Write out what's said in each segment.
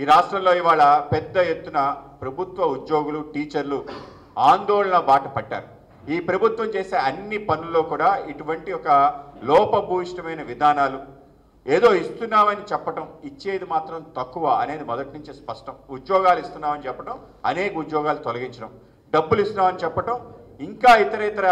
ఈ రాష్ట్రంలో ఇవాళ పెద్ద ఎత్తున ప్రభుత్వ ఉద్యోగులు టీచర్లు ఆందోళన బాట పట్టారు ఈ ప్రభుత్వం చేసే అన్ని పనుల్లో కూడా ఇటువంటి ఒక లోపభూయిష్టమైన విధానాలు ఏదో ఇస్తున్నామని చెప్పటం ఇచ్చేది మాత్రం తక్కువ అనేది మొదటి నుంచి స్పష్టం ఉద్యోగాలు ఇస్తున్నామని చెప్పటం అనేక ఉద్యోగాలు తొలగించడం డబ్బులు ఇస్తున్నామని చెప్పటం ఇంకా ఇతర ఇతర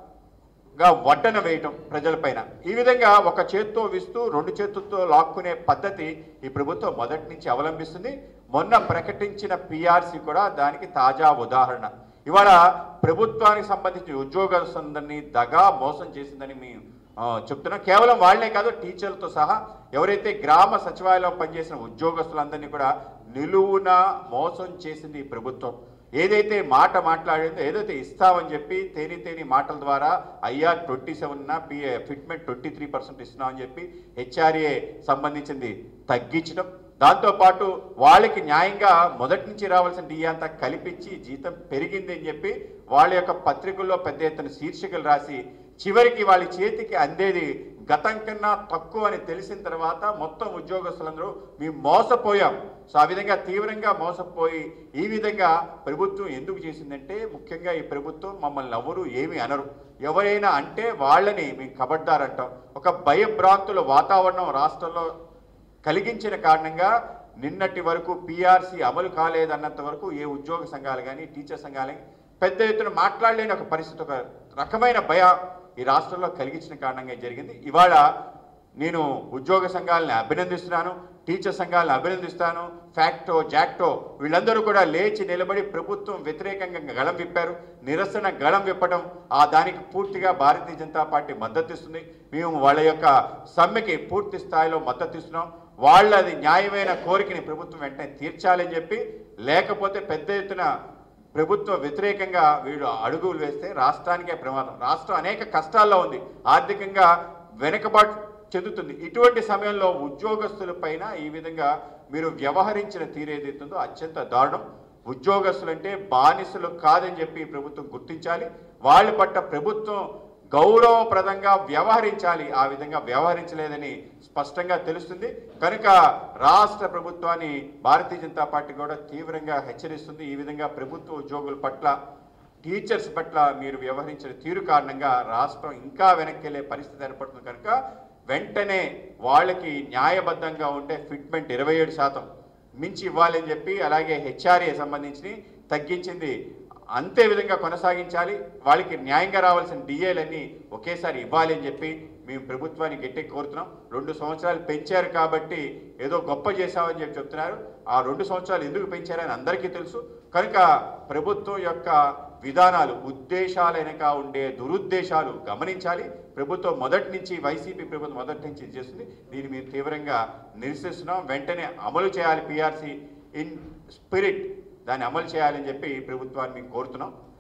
గా వడ్డన వేయటం ప్రజలపైన ఈ విధంగా ఒక చేత్తో విస్తూ రెండు చేతులతో లాక్కునే పద్ధతి ఈ ప్రభుత్వం మొదటి నుంచి అవలంబిస్తుంది మొన్న ప్రకటించిన పిఆర్సీ కూడా దానికి తాజా ఉదాహరణ ఇవాళ ప్రభుత్వానికి సంబంధించిన ఉద్యోగస్తులందరినీ దగా మోసం చేసిందని మేము ఆ, చెప్తున్నాం కేవలం వాళ్ళే కాదు టీచర్లతో సహా ఎవరైతే గ్రామ సచివాలయంలో పనిచేసిన ఉద్యోగస్తులందరినీ కూడా నిలువున మోసం చేసింది ఈ ప్రభుత్వం ఏదైతే మాట మాట్లాడిందో ఏదైతే ఇస్తామని చెప్పి తేని తేని మాటల ద్వారా IR twenty seven P fitment twenty three percent ఇస్తున్నామని చెప్పి హెచ్ఆర్ఏ సంబంధించింది తగ్గించడం దాంతోపాటు వాళ్ళకి న్యాయంగా మొదటి నుంచి రావాల్సిన డిఏ అంతా కల్పించి జీతం పెరిగింది అని చెప్పి వాళ్ళ యొక్క పత్రికల్లో పెద్ద ఎత్తున శీర్షికలు రాసి చివరికి వాళ్ళ చేతికి అందేది గతం కన్నా తక్కువ అని తెలిసిన తర్వాత మొత్తం ఉద్యోగస్తులందరూ మేము మోసపోయాం సో ఆ విధంగా తీవ్రంగా మోసపోయి ఈ విధంగా ప్రభుత్వం ఎందుకు చేసిందంటే ముఖ్యంగా ఈ ప్రభుత్వం మమ్మల్ని ఎవరు ఏమీ అనరు ఎవరైనా అంటే వాళ్ళని మేము కబడ్డారంటాం ఒక భయభ్రాంతుల వాతావరణం రాష్ట్రంలో కలిగించిన కారణంగా నిన్నటి వరకు పిఆర్సీ అమలు కాలేదన్నంత వరకు ఏ ఉద్యోగ సంఘాలు కానీ టీచర్ సంఘాలు కానీ పెద్ద ఎత్తున మాట్లాడలేని ఒక పరిస్థితి ఒక రకమైన భయ ఈ రాష్ట్రంలో కలిగించిన కారణంగా జరిగింది ఇవాళ నేను ఉద్యోగ సంఘాలను అభినందిస్తున్నాను టీచర్ సంఘాలను అభినందిస్తాను ఫ్యాక్టో జాక్టో వీళ్ళందరూ కూడా లేచి నిలబడి ప్రభుత్వం వ్యతిరేకంగా గళం విప్పారు నిరసన గళం విప్పడం ఆ దానికి పూర్తిగా భారతీయ జనతా పార్టీ మద్దతు ఇస్తుంది మేము వాళ్ళ యొక్క సమ్మెకి పూర్తి స్థాయిలో మద్దతు ఇస్తున్నాం వాళ్ళది న్యాయమైన కోరికని ప్రభుత్వం వెంటనే తీర్చాలని చెప్పి లేకపోతే పెద్ద ఎత్తున ప్రభుత్వ వ్యతిరేకంగా వీళ్ళు అడుగులు వేస్తే రాష్ట్రానికే ప్రమాదం రాష్ట్రం అనేక కష్టాల్లో ఉంది ఆర్థికంగా వెనుకబాటు చెందుతుంది ఇటువంటి సమయంలో ఉద్యోగస్తుల పైన ఈ విధంగా మీరు వ్యవహరించిన తీరేదైతుందో అత్యంత దారుణం ఉద్యోగస్తులంటే బానిసలు కాదని చెప్పి ఈ ప్రభుత్వం గుర్తించాలి వాళ్ళ పట్ల ప్రభుత్వం గౌరవప్రదంగా వ్యవహరించాలి ఆ విధంగా వ్యవహరించలేదని స్పష్టంగా తెలుస్తుంది కనుక రాష్ట్ర ప్రభుత్వాన్ని భారతీయ జనతా పార్టీ కూడా తీవ్రంగా హెచ్చరిస్తుంది ఈ విధంగా ప్రభుత్వ ఉద్యోగుల పట్ల టీచర్స్ పట్ల మీరు వ్యవహరించిన తీరు కారణంగా రాష్ట్రం ఇంకా వెనక్కి వెళ్ళే పరిస్థితి ఏర్పడుతుంది కనుక వెంటనే వాళ్ళకి న్యాయబద్ధంగా ఉండే ఫిట్మెంట్ ఇరవై ఏడు శాతం మించి ఇవ్వాలని చెప్పి అలాగే హెచ్ఆర్ఏ సంబంధించి తగ్గించింది అంతే విధంగా కొనసాగించాలి వాళ్ళకి న్యాయంగా రావాల్సిన డిఏలన్నీ ఒకేసారి ఇవ్వాలి అని చెప్పి మేము ప్రభుత్వాన్ని గట్టి కోరుతున్నాం రెండు సంవత్సరాలు పెంచారు కాబట్టి ఏదో గొప్ప చేశామని చెప్పి చెప్తున్నారు ఆ రెండు సంవత్సరాలు ఎందుకు పెంచారని అందరికీ తెలుసు కనుక ప్రభుత్వం యొక్క విధానాలు ఉద్దేశాల వెనక ఉండే దురుద్దేశాలు గమనించాలి ప్రభుత్వం మొదటి నుంచి వైసీపీ ప్రభుత్వం మొదటి నుంచి ఇది చేస్తుంది దీన్ని మేము తీవ్రంగా నిరసిస్తున్నాం వెంటనే అమలు చేయాలి పిఆర్సీ ఇన్ స్పిరిట్ దాన్ని అమలు చేయాలని చెప్పి ప్రభుత్వాన్ని మేము కోరుతున్నాం